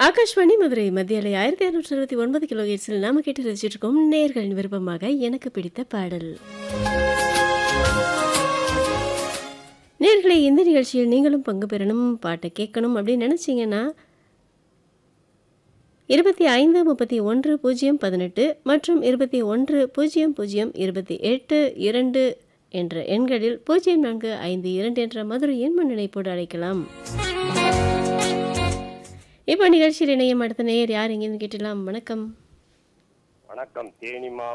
ஆகாஷ்வாணி மதுரை மத்திய அலை ஆயிரத்தி இரநூற்றி அறுபத்தி ஒன்பது கிலோ ஹெர்ட்ஸில் நாம கேட்டு ரசிச்சிட்டு இருக்கோம் நேயர்களின் விருப்பமாக எனக்கு பிடித்த பாடல் நேர்களை இந்த நிகழ்ச்சியில் நீங்களும் பங்கு பெறணும் பாட்டை கேட்கணும் அப்படின்னு நினச்சிங்கன்னா இருபத்தி ஐந்து முப்பத்தி ஒன்று பூஜ்ஜியம் பதினெட்டு மற்றும் இருபத்தி ஒன்று பூஜ்ஜியம் பூஜ்ஜியம் இருபத்தி எட்டு இரண்டு என்ற எண்களில் பூஜ்ஜியம் நான்கு ஐந்து இரண்டு என்ற மதுரை எண் நினைப்போடு அழைக்கலாம் இப்போ நிகழ்ச்சியில் இணையம் அடுத்த நேயர் யார் எங்கேன்னு கேட்டலாம் வணக்கம் வணக்கம் தேனி மா